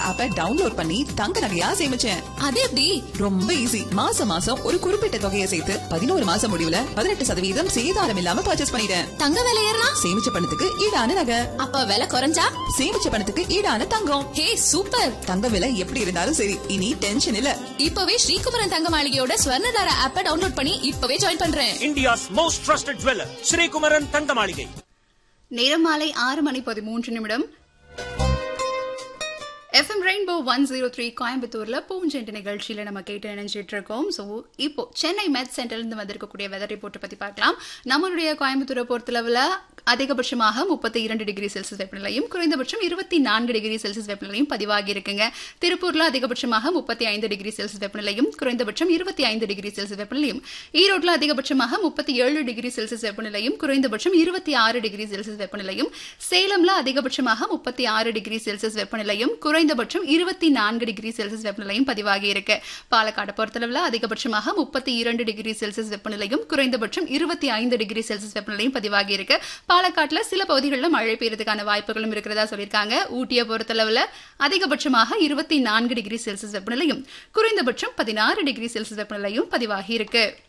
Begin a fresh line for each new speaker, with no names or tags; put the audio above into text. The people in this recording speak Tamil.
ஆப்பை டவுன்லோட் பண்ணி தங்க நகையா சேமிச்சேன்
அது எப்படி
ரொம்ப ஈஸி மாசம் மாசம் ஒரு குறிப்பிட்ட தொகையை சேர்த்து பதினோரு மாசம் முடிவுல பதினெட்டு சதவீதம் சேதாரம் இல்லாம பர்ச்சேஸ் பண்ணிட்டேன்
தங்க விலை ஏறினா
சேமிச்ச பணத்துக்கு ஈடான நகை
அப்ப விலை குறைஞ்சா
சேமிச்ச பணத்துக்கு ஈடான தங்கம்
ஹே சூப்பர்
தங்க விலை எப்படி இருந்தாலும் சரி இனி டென்ஷன் இல்ல
இப்பவே ஸ்ரீகுமரன் தங்க மாளிகையோட ஸ்வர்ணதார ஆப்பை டவுன்லோட் பண்ணி இப்பவே ஜாயின் பண்றேன்
India's most trusted jeweler, Sri Kumaran Thangamaligai.
நேரம் மாலை ஆறு மணி பதிமூன்று நிமிடம் FM rainbow one zero three கோயம்புத்தூர்ல பூஞ்செண்டு நிகழ்ச்சியில நம்ம கேட்டு நினைச்சிட்டு இருக்கோம் ஸோ இப்போ சென்னை மெட் சென்டர்ல இருந்து வந்திருக்கக்கூடிய வெதர் ரிப்போர்ட் பத்தி பார்க்கலாம் நம்மளுடைய கோயம்புத்தூரை பொறுத்தளவுல அதிகபட்சமாக முப்பத்தி இரண்டு டிகிரி செல்சியஸ் வெப்பநிலையும் குறைந்தபட்சம் இருபத்தி நான்கு டிகிரி செல்சியஸ் வெப்பநிலையும் பதிவாகி இருக்குங்க திருப்பூர்ல அதிகபட்சமாக முப்பத்தி ஐந்து டிகிரி செல்சியஸ் வெப்பநிலையும் குறைந்தபட்சம் இருபத்தி ஐந்து டிகிரி செல்சியஸ் வெப்பநிலையும் ஈரோட்ல அதிகபட்சமாக முப்பத்தி ஏழு டிகிரி செல்சியஸ் வெப்பநிலையும் குறைந்தபட்சம் இருபத்தி ஆறு டிகிரி செல்சியஸ் வெப்பநிலையும் சேலம்ல அதிகபட்சமாக முப்பத்தி ஆறு டிகிரி செல்சியஸ் வெப்பநிலையும் குறைந்தபட்சம் இருபத்தி நான்கு டிகிரி செல்சியஸ் வெப்பநிலையும் பதிவாகி இருக்கு பாலக்காடு பொறுத்தளவுல அதிகபட்சமாக முப்பத்தி இரண்டு டிகிரி செல்சியஸ் வெப்பநிலையும் குறைந்தபட்சம் இருபத்தி ஐந்து டிகிரி செல்சியஸ் வெப்பநிலையும் பதிவாகி இருக்கு பாலக்காட்டுல சில பகுதிகளில் மழை பெய்யறதுக்கான வாய்ப்புகளும் இருக்கிறதா சொல்லியிருக்காங்க ஊட்டியை பொறுத்தளவுல அதிகபட்சமாக இருபத்தி நான்கு டிகிரி செல்சியஸ் வெப்பநிலையும் குறைந்தபட்சம் பதினாறு டிகிரி செல்சியஸ் வெப்பநிலையும் பதிவாகி இருக்கு